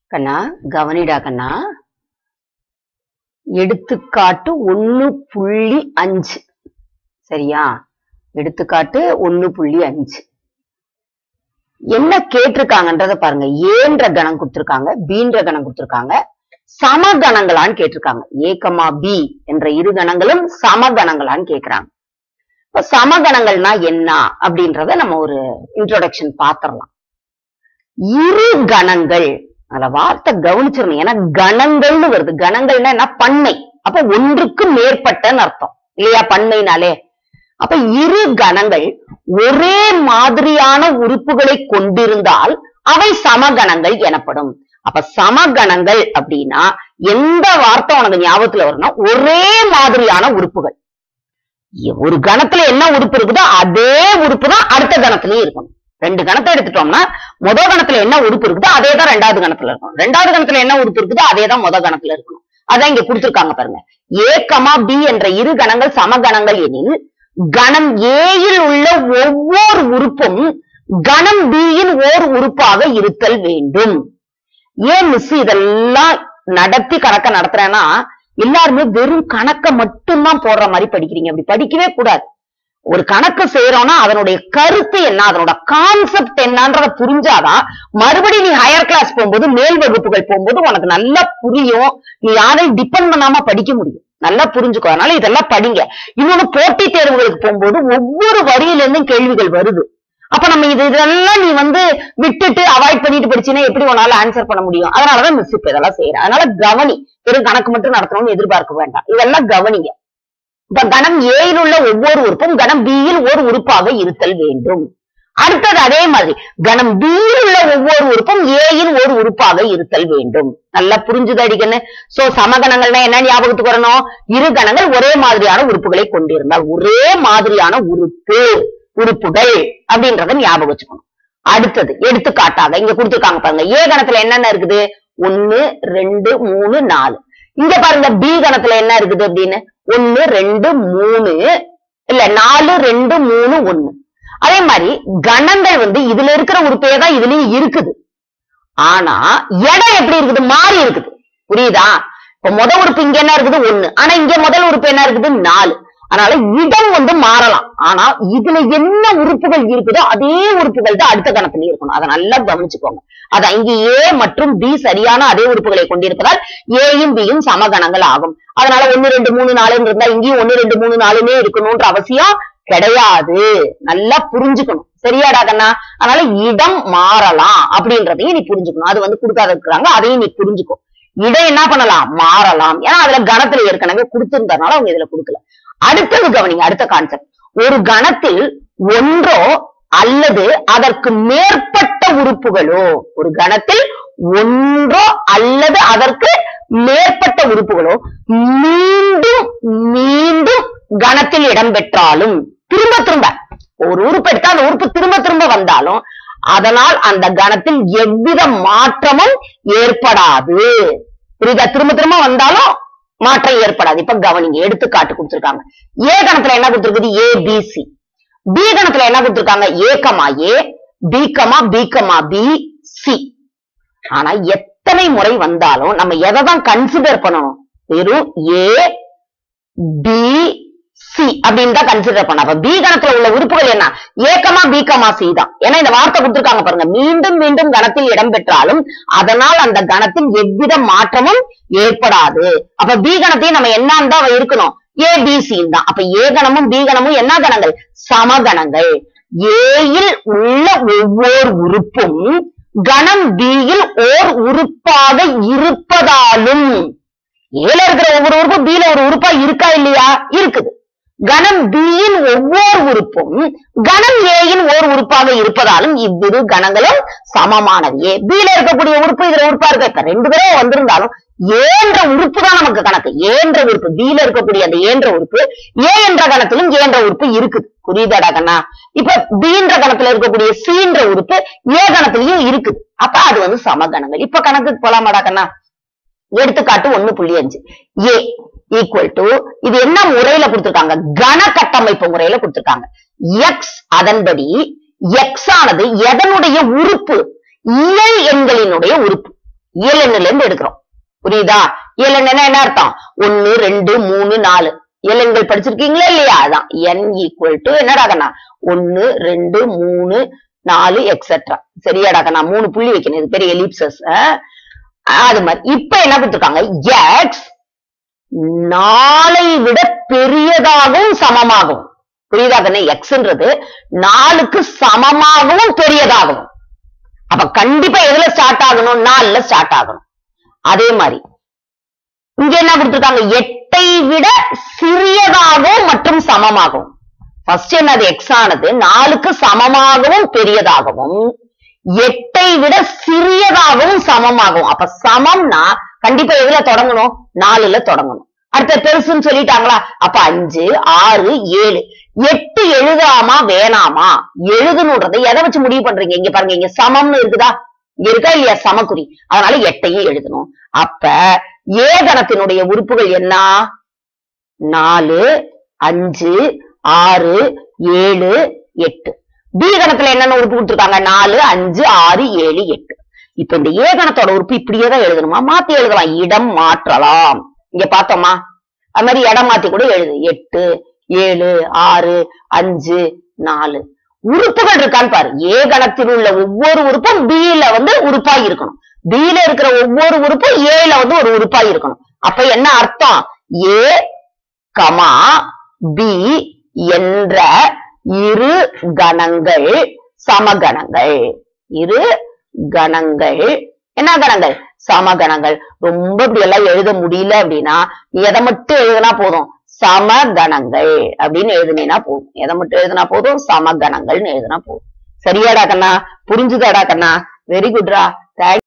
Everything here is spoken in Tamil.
கண்ணா கவனிடா கண்ணா எடுத்துக்காட்டு ஒண்ணு புள்ளி அஞ்சு சரியா எடுத்துக்காட்டு ஒண்ணு புள்ளி அஞ்சு என்ன கேட்டிருக்காங்கன்றத பாருங்க ஏன்ற கணம் கொடுத்திருக்காங்க பீன்ற கணம் கொடுத்திருக்காங்க சமகணங்களான்னு கேட்டிருக்காங்க ஏ கமா பி என்ற இரு கணங்களும் சமகணங்களான்னு கேக்குறாங்க இப்ப சமகணங்கள்னா என்ன அப்படின்றத நம்ம ஒரு இன்ட்ரோடக்ஷன் பாத்திரலாம் இரு கணங்கள் அந்த வார்த்தை கவனிச்சிடணும் ஏன்னா கணங்கள்னு வருது கணங்கள்னா என்ன பன்மை அப்ப ஒன்றுக்கு மேற்பட்டன்னு அர்த்தம் இல்லையா பன்மைனாலே அப்ப இரு கணங்கள் ஒரே மாதிரியான உறுப்புகளை கொண்டிருந்தால் அவை சமகணங்கள் எனப்படும் அப்ப சமகணங்கள் அப்படின்னா எந்த வார்த்தை உனக்கு ஞாபகத்துல வரும்னா ஒரே மாதிரியான உறுப்புகள் ஒரு கணத்துல என்ன உறுப்பு இருக்குதோ அதே உறுப்பு தான் அடுத்த கணத்துலயும் இருக்கும் ரெண்டு கணத்தை எடுத்துட்டோம்னா முத கணத்துல என்ன உறுப்பு இருக்குதோ அதே தான் ரெண்டாவது கணத்துல இருக்கும் ரெண்டாவது கணத்துல என்ன உறுப்பு இருக்குதோ அதே தான் முத கணத்துல இருக்கணும் அதான் இங்க கொடுத்திருக்காங்க பாருங்க ஏ கமா பி என்ற இரு கணங்கள் சமகணங்கள் எனில் கணம் ஏயில் உள்ள ஒவ்வொரு உறுப்பும் கணம் பியின் ஓர் உறுப்பாக இருத்தல் வேண்டும் ஏன் மிஸ் இதெல்லாம் நடத்தி கணக்க நடத்துறேன்னா எல்லாருமே வெறும் கணக்க மட்டும்தான் போடுற மாதிரி படிக்கிறீங்க அப்படி படிக்கவே கூடாது ஒரு கணக்கு செய்யறோம்னா அதனுடைய கருத்து என்ன அதனோட கான்செப்ட் என்னன்றத புரிஞ்சாதான் மறுபடியும் நீ ஹையர் கிளாஸ் போகும்போது மேல் வகுப்புகள் போகும்போது உனக்கு நல்லா புரியும் நீ யாரையும் டிபெண்ட் பண்ணாம படிக்க முடியும் நல்லா புரிஞ்சுக்கோ அதனால இதெல்லாம் படிங்க இன்னொன்னு போட்டித் தேர்வுகளுக்கு போகும்போது ஒவ்வொரு வரியில இருந்தும் கேள்விகள் வருது அப்ப நம்ம இது இதெல்லாம் நீ வந்து விட்டுட்டு அவாய்ட் பண்ணிட்டு படிச்சீன்னா எப்படி உன்னால ஆன்சர் பண்ண முடியும் அதனாலதான் மிஸ் இப்ப இதெல்லாம் செய்யறேன் அதனால கவனி வெறும் கணக்கு மட்டும் நடத்தணும்னு எதிர்பார்க்க வேண்டாம் இதெல்லாம் கவனிங்க இப்ப கணம் ஏயில் உள்ள ஒவ்வொரு உறுப்பும் கணம் பியில் ஒரு உறுப்பாக இருத்தல் வேண்டும் அடுத்தது அதே மாதிரி கணம் பியில் உள்ள ஒவ்வொரு உறுப்பும் ஏயின் ஒரு உறுப்பாக இருத்தல் வேண்டும் நல்லா புரிஞ்சுது அடிக்கன்னு சோ சமகணங்கள்னா என்ன ஞாபகத்துக்கு வரணும் இரு கணங்கள் ஒரே மாதிரியான உறுப்புகளை கொண்டிருந்தால் ஒரே மாதிரியான உறுப்பு உறுப்புகள் அப்படின்றத ஞாபகம் வச்சுக்கணும் அடுத்தது எடுத்துக்காட்டாக இங்க கொடுத்துருக்காங்க பாருங்க ஏ கணத்துல என்னென்ன இருக்குது ஒன்னு ரெண்டு மூணு நாலு இங்க பாருங்க பி கணத்துல என்ன இருக்குது அப்படின்னு ஒன்னு ரெண்டு மூணு இல்ல நாலு ரெண்டு மூணு ஒண்ணு அதே மாதிரி கணங்கள் வந்து இதுல இருக்கிற உறுப்பே தான் இதுலயும் இருக்குது ஆனா இடம் எப்படி இருக்குது மாறி இருக்குது புரியுதா இப்ப முத உறுப்பு இங்க என்ன இருக்குது ஒண்ணு ஆனா இங்க முதல் உறுப்பு என்ன இருக்குது நாலு அதனால இடம் வந்து மாறலாம் ஆனா இதுல என்ன உறுப்புகள் இருக்குதோ அதே உறுப்புகள் தான் அடுத்த கணத்துல இருக்கணும் அதை நல்லா கவனிச்சுக்கோங்க அதான் இங்க ஏ மற்றும் பி சரியான அதே உறுப்புகளை கொண்டிருப்பதால் ஏயும் பியும் சமகணங்கள் ஆகும் அதனால ஒன்னு ரெண்டு மூணு நாலுன்னு இருந்தா இங்கேயும் ஒன்னு ரெண்டு மூணு நாலுமே இருக்கணும்ன்ற அவசியம் கிடையாது நல்லா புரிஞ்சுக்கணும் சரியாடா கண்ணா அதனால இடம் மாறலாம் அப்படின்றதையும் நீ புரிஞ்சுக்கணும் அது வந்து கொடுக்காத இருக்கிறாங்க அதையும் நீ புரிஞ்சுக்கோ இடம் என்ன பண்ணலாம் மாறலாம் ஏன்னா அதுல கணத்துல ஏற்கனவே கொடுத்திருந்ததுனால அவங்க இதுல கொடுக்கல அடுத்தது கவனிங்க அடுத்த கான்செப்ட் ஒரு கணத்தில் ஒன்றோ அல்லது அதற்கு மேற்பட்ட உறுப்புகளோ ஒரு கணத்தில் ஒன்றோ அல்லது அதற்கு மேற்பட்ட உறுப்புகளோ மீண்டும் மீண்டும் கணத்தில் இடம்பெற்றாலும் திரும்ப திரும்ப ஒரு உறுப்பு எடுத்தா அந்த உறுப்பு திரும்ப திரும்ப வந்தாலும் அதனால் அந்த கணத்தில் எவ்வித மாற்றமும் ஏற்படாது புரியுதா திரும்ப திரும்ப வந்தாலும் மாற்றம் ஏற்படாது இப்ப கவனிங்க எடுத்துக்காட்டு கொடுத்திருக்காங்க ஏ கணத்துல என்ன கொடுத்திருக்குது ஏ பி சி பி கணத்துல என்ன கொடுத்திருக்காங்க A comma A B comma B comma B C ஆனா எத்தனை முறை வந்தாலும் நம்ம எதை தான் கன்சிடர் பண்ணணும் வெறும் ஏ பி சி அப்படின்னு தான் கன்சிடர் பண்ண அப்ப பி கணத்துல உள்ள உறுப்புகள் என்ன ஏக்கமா பி கமா சி தான் ஏன்னா இந்த வார்த்தை கொடுத்திருக்காங்க பாருங்க மீண்டும் மீண்டும் கணத்தில் இடம்பெற்றாலும் அதனால் அந்த கணத்தில் எவ்வித மாற்றமும் ஏற்படாது அப்ப பி கணத்தையும் நம்ம என்னன்னு தான் இருக்கணும் ஏ பி சி தான் அப்ப ஏ கணமும் பி கணமும் என்ன கணங்கள் சமகணங்கள் ஏயில் உள்ள ஒவ்வொரு உறுப்பும் கணம் பியில் ஓர் உறுப்பாக இருப்பதாலும் ஏல இருக்கிற ஒவ்வொரு உறுப்பும் பில ஒரு உறுப்பா இருக்கா இல்லையா இருக்குது கணம் பியின் ஒவ்வொரு உறுப்பும் கணம் ஏயின் ஓர் உறுப்பாக இருப்பதாலும் இவ்விரு கணங்களும் சமமானது ஏ பில இருக்கக்கூடிய உறுப்பு இதுல உறுப்பா இருக்க இப்ப ரெண்டு தடவை வந்திருந்தாலும் ஏன்ற உறுப்பு தான் நமக்கு கணக்கு ஏன்ற உறுப்பு பில இருக்கக்கூடிய அந்த ஏன்ற உறுப்பு ஏ என்ற கணத்திலும் ஏன்ற உறுப்பு இருக்குது புரியுதாடா கண்ணா இப்ப பீன்ற கணத்துல இருக்கக்கூடிய சீன்ற உறுப்பு ஏ கணத்திலையும் இருக்குது அப்ப அது வந்து சமகணங்கள் இப்ப கணக்குக்கு போலாமாடா கண்ணா எடுத்துக்காட்டு ஒண்ணு புள்ளி அஞ்சு ஏ ஈக்குவல் டு இது என்ன முறையில கொடுத்திருக்காங்க கன கட்டமைப்பு முறையில கொடுத்திருக்காங்க எக்ஸ் அதன்படி எக்ஸ் ஆனது எதனுடைய உறுப்பு இயல் எண்களினுடைய உறுப்பு இயலெண்ணுல இருந்து எடுக்கிறோம் புரியுதா இயலெண்ணுன்னா என்ன அர்த்தம் ஒன்னு ரெண்டு மூணு நாலு இயலெண்கள் படிச்சிருக்கீங்களா இல்லையா அதான் n ஈக்குவல் டு என்னடா கண்ணா ஒன்னு ரெண்டு மூணு நாலு எக்ஸெட்ரா சரியாடா கண்ணா மூணு புள்ளி வைக்கணும் இது பெரிய எலிப்சஸ் அது மாதிரி இப்ப என்ன கொடுத்துருக்காங்க எக்ஸ் நாலை விட பெரியதாகவும் சமமாகவும் புரியுதா கண்ணே எக்ஸ்ன்றது நாலுக்கு சமமாகவும் பெரியதாகவும் அப்ப கண்டிப்பா எதுல ஸ்டார்ட் ஆகணும் நாலுல ஸ்டார்ட் ஆகணும் அதே மாதிரி இங்க என்ன கொடுத்திருக்காங்க எட்டை விட சிறியதாகவும் மற்றும் சமமாகவும் ஃபர்ஸ்ட் என்னது எக்ஸ் ஆனது நாலுக்கு சமமாகவும் பெரியதாகவும் எட்டை விட சிறியதாகவும் சமமாகவும் அப்ப சமம்னா கண்டிப்பா எதுல தொடங்கணும் நாலுல தொடங்கணும் அடுத்த பெருசுன்னு சொல்லிட்டாங்களா அப்ப அஞ்சு ஆறு ஏழு எட்டு எழுதாமா வேணாமா எழுதணுன்றதை எதை வச்சு முடிவு பண்றீங்க இங்க பாருங்க இங்க சமம்னு இருக்குதா இங்க இருக்கா இல்லையா சமக்குறி அதனால எட்டையும் எழுதணும் அப்ப ஏகணத்தினுடைய உறுப்புகள் என்ன நாலு அஞ்சு ஆறு ஏழு எட்டு பி கணத்துல என்னென்ன உறுப்பு கொடுத்துருக்காங்க நாலு அஞ்சு ஆறு ஏழு எட்டு இப்ப இந்த ஏகணத்தோட உறுப்பு இப்படியே தான் எழுதணுமா மாத்தி எழுதலாம் இடம் மாற்றலாம் இங்க பார்த்தோமா அது மாதிரி இடம் மாத்தி கூட எழுது எட்டு ஏழு ஆறு அஞ்சு நாலு உறுப்புகள் இருக்கான்னு பாரு ஏ கணத்தில் உள்ள ஒவ்வொரு உறுப்பும் B ல வந்து உறுப்பா இருக்கணும் B ல இருக்கிற ஒவ்வொரு உறுப்பும் A ல வந்து ஒரு உறுப்பா இருக்கணும் அப்ப என்ன அர்த்தம் ஏ கமா பி என்ற இரு கணங்கள் சமகணங்கள் இரு கணங்கள் என்ன கணங்கள் சமகணங்கள் ரொம்ப இப்படி எல்லாம் எழுத முடியல அப்படின்னா நீ எதை மட்டும் எழுதுனா போதும் சமகணங்கள் அப்படின்னு எழுதுனீனா போதும் எதை மட்டும் எழுதுனா போதும் சமகணங்கள்னு எழுதுனா போதும் சரியாடா கண்ணா புரிஞ்சுதாடா கண்ணா வெரி குட்ரா தேங்க்